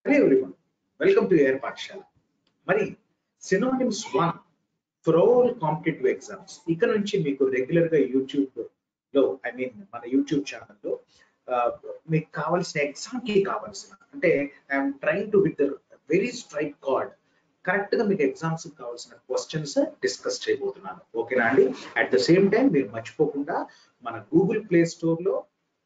hello everyone welcome to A R Pathashala మరి synonyms one for all competitive exams ఇక్కడ నుంచి మీకు రెగ్యులర్ గా యూట్యూబ్ లో ఐ మీన్ మన యూట్యూబ్ ఛానల్లో మీకు కావాల్సిన ఎగ్జామ్ కి కావాల్సిన అంటే I'm trying to with very straight card correct గా మీకు ఎగ్జామ్స్ కావాల్సిన క్వశ్చన్స్ డిస్కస్ చేయబోతున్నాను ఓకేనా అండి అట్ ద సేమ్ టైం మీరు మర్చిపోకుండా మన గూగుల్ ప్లే స్టోర్ లో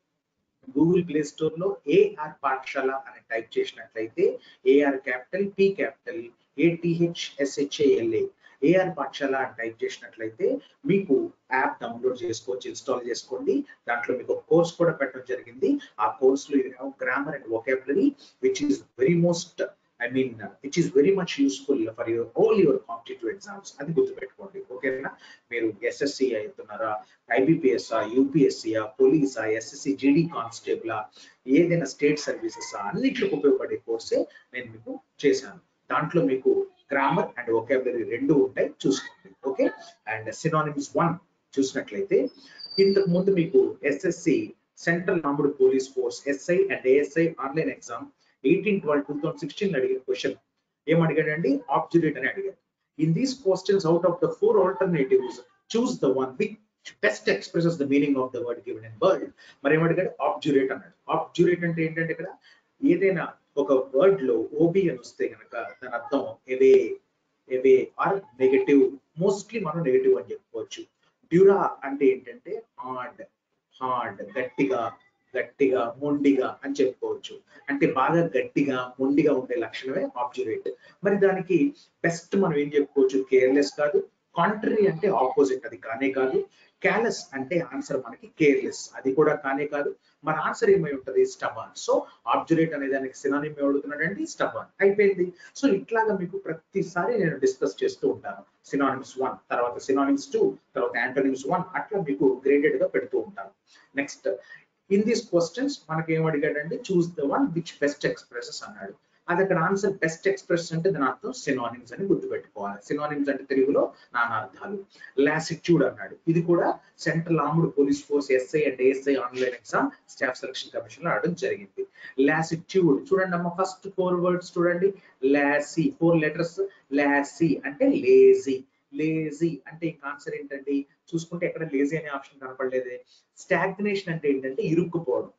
గూగుల్ ప్లే స్టోర్ లో ఏఆర్ పాఠశాల అని టైప్ చేసినట్లయితే A R capital P capital A T H S H A L A A R Pathashala అని టైప్ చేసినట్లయితే మీకు యాప్ డౌన్లోడ్ చేసుకోవచ్చు ఇన్స్టాల్ చేసుకోండి దాంట్లో మీకు ఒక కోర్స్ కూడా పెట్టడం జరిగింది ఆ కోర్స్ లో you have grammar and vocabulary which is very most I mean which is very much useful for your all your competitive exams అది గుర్తుపెట్టుకోండి ఓకేనా మీరు ఎస్ఎస్సి అవుతున్నారా ఐబిపిఎస్ యూపీఎస్సీయా పోలీసా ఎస్ఎస్సి జీడీ కానిస్టేబుల్ ఏదైనా స్టేట్ సర్వీసెస్ అన్నిట్లకు ఉపయోగపడే కోర్సే నేను మీకు చేశాను దాంట్లో మీకు గ్రామర్ అండ్ వొకాబులరీ రెండు ఉంటాయి చూసుకోండి ఓకే అండ్ సినానిమ్స్ వన్ చూసినట్లయితే ఇంతకు ముందు మీకు S S C central armed police force S I and A S I online exam eighteen twelve two thousand sixteen అడిగిన క్వశ్చన్ ఏం అడిగాడండి ఆబ్జురేట్ అని అడిగాడు in these questions out of the four alternatives choose the one which best expresses the meaning of the word given in word మరి ఏమడిగాడు ఆబ్జురేట్ అన్నాడు ఆబ్జురేట్ అంటే ఏంటంటే ఇక్కడ ఏదైనా ఒక వర్డ్ లో ఓబి అని వస్తే కనుక దాని అర్థం away away or negative mostly మనం నెగటివ్ అని చెప్పుకోవచ్చు డ్యూరా అంటే ఏంటంటే హార్డ్ హార్డ్ గట్టిగా గట్టిగా మొండిగా అని చెప్పుకోవచ్చు అంటే బాగా గట్టిగా మొండిగా ఉండే లక్షణమే ఆబ్జురేట్ మరి దానికి బెస్ట్ మనం ఏం చెప్పుకోవచ్చు కేర్లెస్ కాదు కాంట్రరీ అంటే ఆపోజిట్ అది కానే కాదు క్యాలెస్ అంటే ఆన్సర్ మనకి కేర్లెస్ అది కూడా కానే కాదు మన ఆన్సర్ ఏమై ఉంటది స్టబాన్ సో ఆబ్జురేట్ అనే దానికి సినానిమ్ అడుగుతున్నాడండి స్టబాన్ అయిపోయింది సో ఇట్లాగా మీకు ప్రతిసారి నేను డిస్కస్ చేస్తూ ఉంటాను సినానిమ్స్ వన్ తర్వాత సినానిమ్స్ టూ తర్వాత యాంటోనిమ్స్ వన్ అట్లా మీకు గ్రేడెడ్ గా పెడుతూ ఉంటాను నెక్స్ట్ ఇన్ దీస్ క్వశ్చన్స్ మనకి ఏం అడిగాడండి choose the one which best expresses అన్నాడు అది అక్కడ ఆన్సర్ బెస్ట్ ఎక్స్ప్రెస్ అంటే దాని అర్థం సినానిమ్స్ అని గుర్తుపెట్టుకోవాలి సినానిమ్స్ అంటే తెలుగులో నానార్థాలు లాసిట్యూడ్ అన్నాడు ఇది కూడా central armed police force S I and A S I online exam staff selection commission లో అడగడం జరిగింది లాసిట్యూడ్ చూడండి అమ్మ ఫస్ట్ ఫోర్ వర్డ్స్ చూడండి లాసి ఫోర్ లెటర్స్ లాసి అంటే లేజీ లేజీ అంటే ఇంక ఆన్సర్ ఏంటండి చూసుకుంటే ఎక్కడ లేజీ అనే ఆప్షన్ కనపడలేదే స్టాగ్నేషన్ అంటే ఏంటంటే ఇరుక్కుపోవడం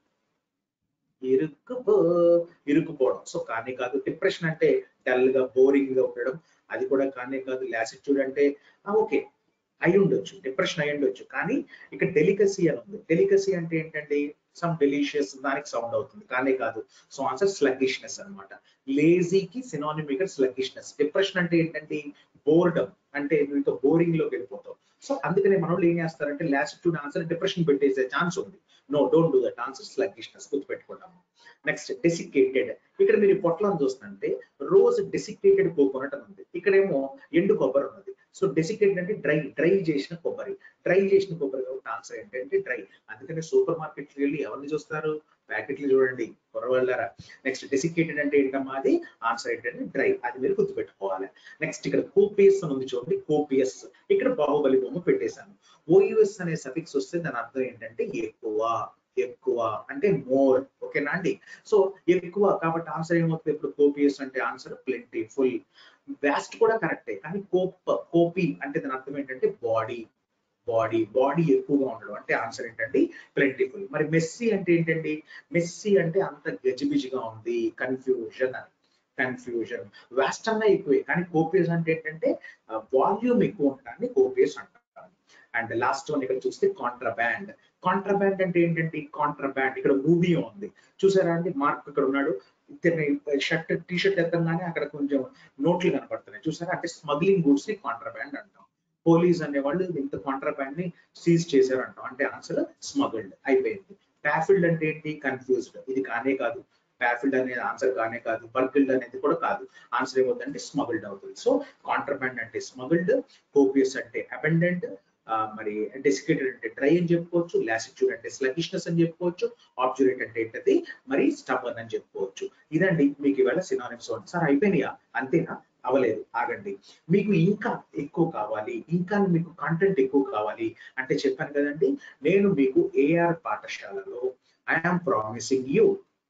ఇరుక్కుపో ఇరుక్కుపోవడం సో కానీ కాదు డిప్రెషన్ అంటే డల్ గా బోరింగ్ గా ఉండడం అది కూడా కానీ కాదు లాసిట్యూడ్ అంటే ఓకే అయి ఉండొచ్చు డిప్రెషన్ అయి ఉండొచ్చు కానీ ఇక్కడ డెలికసీ అని ఉంది డెలికసీ అంటే ఏంటంటే సమ్ డెలిషియస్ దానికి సౌండ్ అవుతుంది కానీ కాదు సో ఆన్సర్ స్లగ్గిష్నెస్ అనమాట లేజీకి సినానిమ్ ఇక్కడ స్లగ్గిష్నెస్ డిప్రెషన్ అంటే ఏంటంటే బోర్డమ్ అంటే నువ్వు బోరింగ్ లోకి వెళ్ళిపోతావు సో అందుకనే మనోళ్ళు ఏం చేస్తారంటే లాసిట్యూడ్ ఆన్సర్ డిప్రెషన్ పెట్టేసే ఛాన్స్ ఉంది no don't do that answer sluggishness గుర్తుపెట్టుకుంటాము నెక్స్ట్ డెసికేటెడ్ ఇక్కడ మీరు పొట్లం చూస్తుంటే రోజ్ డెసికేటెడ్ కోకోనట్ అని ఉంది ఇక్కడేమో ఎండు కొబ్బరి ఉన్నది సో డెసికేటెడ్ అంటే డ్రై డ్రై చేసిన కొబ్బరి డ్రై చేసిన కొబ్బరి కాబట్టి ఆన్సర్ ఏంటంటే డ్రై అందుకని సూపర్ మార్కెట్ వెళ్ళి ఎవరిని చూస్తారు ప్యాకెట్లు చూడండి కొరవాళ్ళారా నెక్స్ట్ డెసికేటెడ్ అంటే ఏంటమ్మా అది ఆన్సర్ ఏంటంటే డ్రై అది మీరు గుర్తుపెట్టుకోవాలి నెక్స్ట్ ఇక్కడ కోపియస్ అని ఉంది చూడండి కోపియస్ ఇక్కడ బాహుబలి బొమ్మ పెట్టేశాను ఓయుఎస్ అనే సఫిక్స్ వస్తే దాని అర్థం ఏంటంటే ఎక్కువ ఎక్కువ అంటే మోర్ ఓకేనా అండి సో ఎక్కువ కాబట్టి ఆన్సర్ ఏమవుతుంది ఇప్పుడు కోపియస్ అంటే ఆన్సర్ ప్లెంటీ ఫుల్ వ్యాస్ట్ కూడా కరెక్టే కానీ కోప్ కోపి అంటే దాని అర్థం ఏంటంటే బాడీ బాడీ బాడీ ఎక్కువగా ఉండడం అంటే ఆన్సర్ ఏంటండి ప్లెంటిఫుల్ మరి మెస్సీ అంటే ఏంటండి మెస్సీ అంటే అంత గజిబిజిగా ఉంది కన్ఫ్యూజన్ అని కన్ఫ్యూజన్ వ్యాస్ట్ అన్నా ఎక్కువే కానీ కోపియస్ అంటే ఏంటంటే వాల్యూమ్ ఎక్కువ ఉండడాన్ని కోపియస్ అంటారు అండ్ లాస్ట్ వన్ ఇక్కడ చూస్తే కాంట్రాబ్యాండ్ కాంట్రాబ్యాండ్ అంటే ఏంటంటే కాంట్రాబ్యాండ్ ఇక్కడ మూవీ ఉంది చూసారా అండి మార్క్ ఇక్కడ ఉన్నాడు ఇతని షర్ట్ టీ షర్ట్ ఎత్తంగానే అక్కడ కొంచెం నోట్లు కనపడుతున్నాయి చూసారా అంటే స్మగ్లింగ్ గూడ్స్ ని కాంట్రాబ్యాండ్ అంటాం పోలీస్ అనేవాళ్ళు ఇంత కాంట్రాబ్యాండ్ ని సీజ్ చేశారంటాం అంటే ఆన్సర్ స్మగిల్డ్ అయిపోయింది ప్యాఫిల్డ్ అంటే ఏంటి కన్ఫ్యూజ్డ్ ఇది కానే కాదు ప్యాఫిల్డ్ అనేది ఆన్సర్ కానే కాదు బర్గిల్డ్ అనేది కూడా కాదు ఆన్సర్ ఏమవుతుందంటే స్మగిల్డ్ అవుతుంది సో కాంట్రాబ్యాండ్ అంటే స్మగిల్డ్ కోపియస్ అంటే అబెండెంట్ మరి డెసికేటెడ్ అంటే డ్రై అని చెప్పుకోవచ్చు లాసిట్యూడ్ అంటే స్లగిష్నెస్ అని చెప్పుకోవచ్చు ఆబ్జురేట్ అంటే ఏంటది మరి స్టబన్ అని చెప్పుకోవచ్చు ఇదండి మీకు ఇవాళ సినానిమ్స్ సార్ అయిపోయినాయా అంతేనా అవలేదు ఆగండి మీకు ఇంకా ఎక్కువ కావాలి ఇంకా మీకు కంటెంట్ ఎక్కువ కావాలి అంటే చెప్పాను కదండి నేను మీకు ఏఆర్ పాఠశాలలో ఐఆమ్ ప్రామిసింగ్ యూ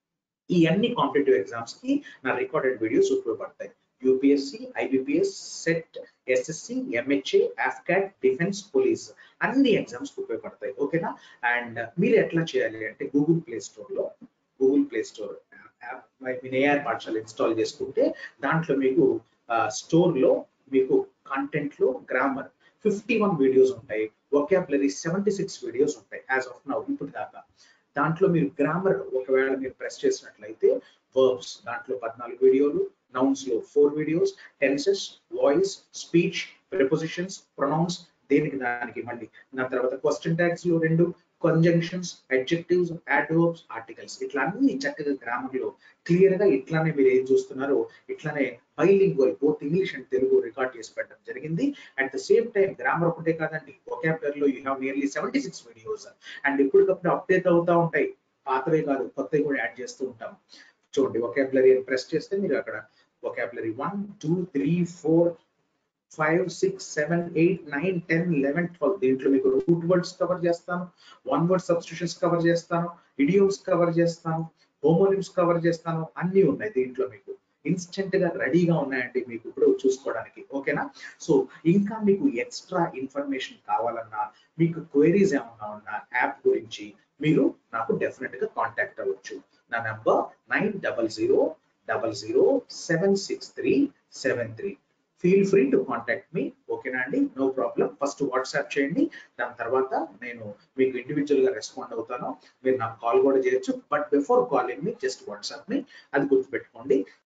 ఈ అన్ని కాంపిటేటివ్ ఎగ్జామ్స్ కి నా రికార్డెడ్ వీడియోస్ ఉపయోగపడతాయి UPSC IBPS SET SSC MHA AFCAT defence police అన్ని ఎగ్జామ్స్ కి ఉపయోగపడతాయి ఓకేనా అండ్ మీరు ఎట్లా చేయాలి అంటే గూగుల్ ప్లే స్టోర్ లో Google play Store app mean AR Pathashala install చేసుకుంటే దాంట్లో మీకు స్టోర్ లో మీకు కంటెంట్ లో గ్రామర్ ఫిఫ్టీ వన్ వీడియోస్ ఉంటాయి ఒకాబులరీ సెవెంటీ సిక్స్ వీడియోస్ ఉంటాయి యాజ్ ఆఫ్ నౌ ఇప్పుడు దాకా దాంట్లో మీరు గ్రామర్ ఒకవేళ మీరు ప్రెస్ చేసినట్లయితే వర్బ్స్ దాంట్లో పద్నాలుగు వీడియోలు నౌన్స్ లో four videos tenses voice speech prepositions pronouns దేనికి దానికి మళ్ళీ దాని తర్వాత క్వశ్చన్ ట్యాగ్స్ లో రెండు కంజంక్షన్స్ అడ్జెక్టివ్స్ అడ్వర్బ్స్ ఆర్టికల్స్ ఇట్లా అన్ని చక్కగా గ్రామర్ లో క్లియర్ గా ఇట్లానే మీరు ఏం చూస్తున్నారో ఇట్లానే bilingual both English and Telugu record చేసి పెట్టడం జరిగింది at the same time grammar ఒకటే కాదండి ఒకాబులర్ లో you have nearly seventy six videos and ఎప్పటికప్పుడు అప్డేట్ అవుతా ఉంటాయి పాతవే కాదు కొత్తవి కూడా యాడ్ చేస్తూ ఉంటాం చూడండి ఒకాబులరీ ప్రెస్ చేస్తే మీరు అక్కడ vocabulary one two three four five six seven eight nine ten eleven twelve దీంట్లో మీకు రూట్ వర్డ్స్ కవర్ చేస్తాను వన్ వర్డ్ సబ్స్టిట్యూషన్స్ కవర్ చేస్తాను ఇడియోమ్స్ కవర్ చేస్తాను హోమోనిమ్స్ కవర్ చేస్తాను అన్ని ఉన్నాయి దీంట్లో మీకు ఇన్స్టెంట్ గా రెడీగా ఉన్నాయండి మీకు ఇప్పుడు చూసుకోవడానికి ఓకేనా సో ఇంకా మీకు ఎక్స్ట్రా ఇన్ఫర్మేషన్ కావాలన్నా మీకు క్వైరీస్ ఏమన్నా ఉన్నా యాప్ గురించి మీరు నాకు డెఫినెట్ గా కాంటాక్ట్ అవ్వచ్చు నా number nine double zero double zero seven six three seven three feel free to contact me ఓకేనా అండి నో ప్రాబ్లం ఫస్ట్ వాట్సాప్ చేయండి దాని తర్వాత నేను మీకు ఇండివిజువల్ గా రెస్పాండ్ అవుతాను మీరు నాకు కాల్ కూడా చేయొచ్చు but before calling me just WhatsApp ని అది గుర్తుపెట్టుకోండి